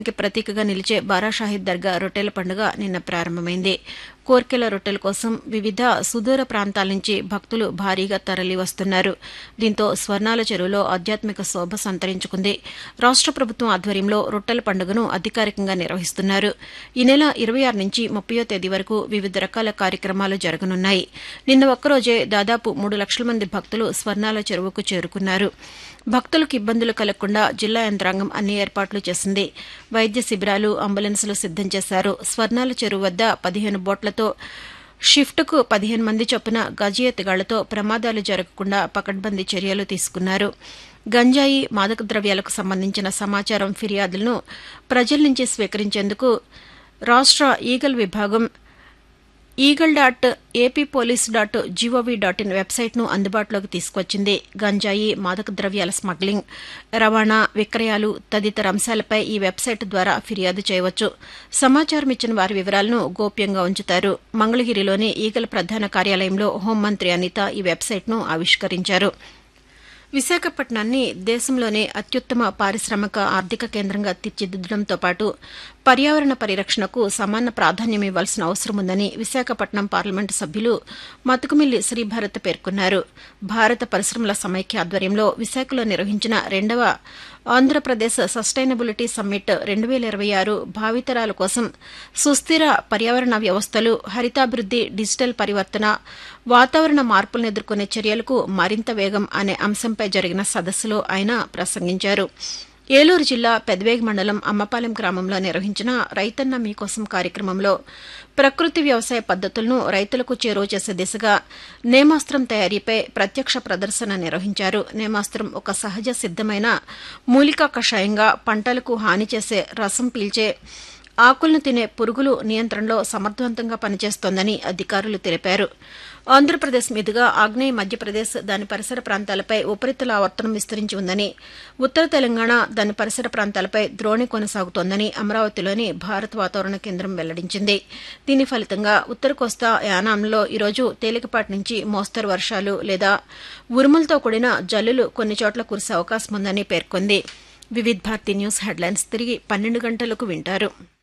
కి ప్రతీకగా నిలిచే బారాషాహిద్ దర్గా రొట్టెల పండుగ నిన్న ప్రారంభమైంది కోర్కెల రొట్టెల కోసం వివిధ సుదూర ప్రాంతాల నుంచి భక్తులు భారీగా తరలి వస్తున్నారు దీంతో స్వర్ణాల చెరువులో ఆధ్యాత్మిక శోభ సంతరించుకుంది రాష్ట ప్రభుత్వం ఆధ్వర్యంలో రొట్టెల పండుగను అధికారికంగా నిర్వహిస్తున్నారు ఈ నెల ఇరవై ఆరు నుంచి ముప్పయో తేదీ వరకు వివిధ రకాల కార్యక్రమాలు జరగనున్నాయి నిన్న ఒక్కరోజే దాదాపు మూడు లక్షల మంది భక్తులు స్వర్ణాల చెరువుకు చేరుకున్నారు భక్తులకు ఇబ్బందులు కలగకుండా జిల్లా యంత్రాంగం అన్ని ఏర్పాట్లు చేసింది వైద్య శిబిరాలు అంబులెన్సులు సిద్దం చేశారు స్వర్ణాల చెరువు వద్ద పదిహేను బోట్లతో షిఫ్ట్కు పదిహేను మంది చొప్పున గజ ఎత్తుగాళ్లతో ప్రమాదాలు జరగకుండా పకడ్బందీ చర్యలు తీసుకున్నారు గంజాయి మాదక ద్రవ్యాలకు సంబంధించిన సమాచారం ఫిర్యాదులను ప్రజల నుంచి స్వీకరించేందుకు రాష్ట్ర ఈగల్ విభాగం eagle dot AP police dot GOV dot in వెబ్సైట్ను అందుబాటులోకి తీసుకొచ్చింది గంజాయి మాదక ద్రవ్యాల స్మగ్లింగ్ రవాణా విక్రయాలు తదితర అంశాలపై ఈ వెబ్సైట్ ద్వారా ఫిర్యాదు చేయవచ్చు సమాచారం ఇచ్చిన వారి వివరాలను గోప్యంగా ఉంచుతారు మంగళగిరిలోని ఈగల్ ప్రధాన కార్యాలయంలో హోంమంత్రి అనిత ఈ వెబ్సైట్ను ఆవిష్కరించారు విశాఖపట్నాన్ని దేశంలోనే అత్యుత్తమ పారిశ్రామిక ఆర్థిక కేంద్రంగా తీర్చిదిద్దడంతో పాటు పర్యావరణ పరిరక్షణకు సమాన ప్రాధాన్యం ఇవ్వాల్సిన అవసరం ఉందని విశాఖపట్నం పార్లమెంటు సభ్యులు మతుకుమిల్లి శ్రీభారత్ పేర్కొన్నారు భారత పరిశ్రమల సమైక్య ఆధ్వర్యంలో విశాఖలో నిర్వహించిన రెండవ ఆంధ్రప్రదేశ్ సస్టైనబిలిటీ సమ్మిట్ రెండు వేల ఇరవై ఆరు భావితరాల కోసం సుస్థిర పర్యావరణ వ్యవస్థలు హరితాభివృద్ది డిజిటల్ పరివర్తన వాతావరణ మార్పులను ఎదుర్కొనే చర్యలకు మరింత వేగం అనే అంశంపై జరిగిన సదస్సులో ఆయన ప్రసంగించారు ఏలూరు జిల్లా పెదవేగి మండలం అమ్మపాలెం గ్రామంలో నిర్వహించిన రైతన్న మీకోసం కార్యక్రమంలో ప్రకృతి వ్యవసాయ పద్దతులను రైతులకు చేరువ చేసే దిశగా నేమాస్త్రం తయారీపై ప్రత్యక్ష ప్రదర్శన నిర్వహించారు నేమాస్త్రం ఒక సహజ సిద్దమైన మూలికా కషాయంగా పంటలకు హాని చేసే రసం పీల్చే ఆకులను తినే పురుగులు నియంత్రణలో సమర్థవంతంగా పనిచేస్తోందని అధికారులు తెలిపారు ఆంధ్రప్రదేశ్ మీదుగా ఆగ్నేయ మధ్యప్రదేశ్ దాని పరిసర ప్రాంతాలపై ఉపరితల ఆవర్తనం విస్తరించి ఉందని ఉత్తర తెలంగాణ దాని పరిసర ప్రాంతాలపై ద్రోణి కొనసాగుతోందని అమరావతిలోని భారత వాతావరణ కేంద్రం వెల్లడించింది దీని ఫలితంగా ఉత్తర కోస్తా యానాంలో ఈరోజు తేలికపాటి నుంచి మోస్తరు వర్షాలు లేదా ఉరుములతో కూడిన జల్లులు కొన్ని చోట్ల కురిసే అవకాశం ఉందని పేర్కొంది వివిధ్ భారతి న్యూస్ హెడ్లైన్స్ తిరిగి పన్నెండు గంటలకు వింటారు